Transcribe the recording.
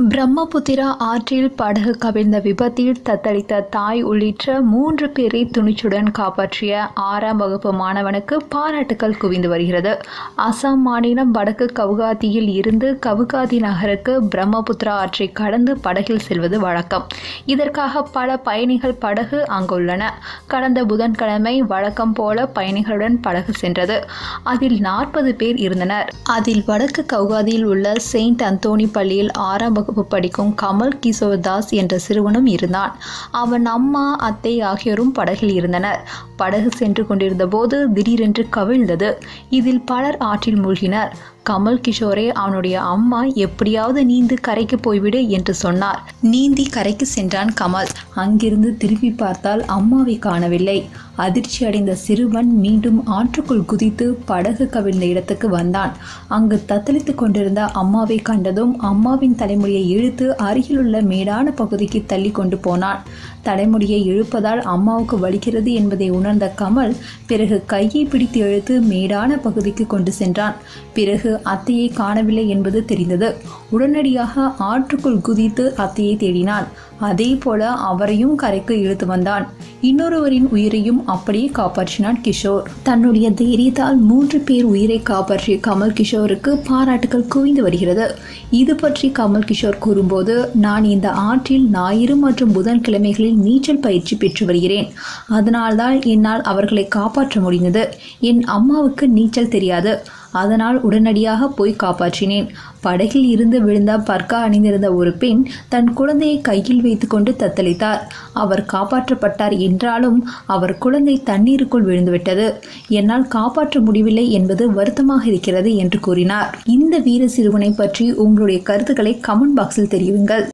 பிரம்மபுத்திரா ஆற்றில் படகு கவிழ்ந்த விபத்தில் தத்தளித்த தாய் உள்ளிட்ட மூன்று பேரை துணிச்சுடன் காப்பாற்றிய ஆறாம் வகுப்பு மாணவனுக்கு பாராட்டுகள் குவிந்து வருகிறது அசாம் மாநிலம் வடக்கு கவுகாத்தியில் இருந்து கவுகாத்தி நகருக்கு பிரம்மபுத்திரா ஆற்றை கடந்து படகில் செல்வது வழக்கம் இதற்காக பல பயணிகள் படகு அங்குள்ளன கடந்த புதன்கிழமை வழக்கம் போல பயணிகளுடன் படகு சென்றது அதில் நாற்பது பேர் இருந்தனர் அதில் வடக்கு கவுகாதியில் உள்ள செயின்ட் அந்தோனி பள்ளியில் ஆறாம் வகுப்பு படிக்கும் கமல் கிஷோர் தாஸ் என்ற சிறுவனும் இருந்தான் அவன் அம்மா அத்தை ஆகியோரும் படகில் இருந்தனர் படகு சென்று கொண்டிருந்த போது திடீரென்று கவிழ்ந்தது இதில் பலர் ஆற்றில் மூழ்கினர் கமல் கிஷோரே அவனுடைய அம்மா எப்படியாவது நீந்து கரைக்கு போய்விடு என்று சொன்னார் நீந்தி கரைக்கு சென்றான் கமல் அங்கிருந்து திரும்பி பார்த்தால் அம்மாவை காணவில்லை அதிர்ச்சி அடைந்த சிறுவன் மீண்டும் ஆற்றுக்குள் குதித்து படகு கவிழ்ந்த இடத்துக்கு வந்தான் அங்கு தத்தளித்து கொண்டிருந்த அம்மாவை கண்டதும் அம்மாவின் தலைமுடியை இழுத்து அருகிலுள்ள மேடான பகுதிக்கு தள்ளி கொண்டு போனான் தலைமுடியை இழுப்பதால் அம்மாவுக்கு வலிக்கிறது என்பதை உணர்ந்த கமல் பிறகு கையை பிடித்து இழுத்து மேடான பகுதிக்கு கொண்டு சென்றான் பிறகு அத்தையை காணவில்லை என்பது தெரிந்தது உடனடியாக ஆற்றுக்குள் குதித்து அத்தையை தேடினான் அதே போல அவரையும் கரைக்கு இழுத்து வந்தான் இன்னொருவரின் உயிரையும் அப்படியே காப்பாற்றினான் கிஷோர் தன்னுடைய தைரியத்தால் மூன்று பேர் உயிரை காப்பாற்றிய கமல் கிஷோருக்கு பாராட்டுகள் குவிந்து வருகிறது இது பற்றி கமல் கிஷோர் கூறும்போது நான் இந்த ஆற்றில் ஞாயிறு மற்றும் புதன்கிழமைகளில் நீச்சல் பயிற்சி பெற்று வருகிறேன் அதனால்தான் என்னால் அவர்களை காப்பாற்ற முடிந்தது என் அம்மாவுக்கு நீச்சல் தெரியாது அதனால் உடனடியாக போய் காப்பாற்றினேன் படகில் இருந்து விழுந்த பர்கா அணிந்திருந்த ஒரு பெண் தன் குழந்தையை கையில் வைத்துக்கொண்டு தத்தளித்தார் அவர் காப்பாற்றப்பட்டார் என்றாலும் அவர் குழந்தை தண்ணீருக்குள் விழுந்துவிட்டது என்னால் காப்பாற்ற முடியவில்லை என்பது வருத்தமாக இருக்கிறது என்று கூறினார் இந்த வீர சிறுவனை பற்றி உங்களுடைய கருத்துக்களை கமெண்ட் பாக்ஸில் தெரிவிங்கள்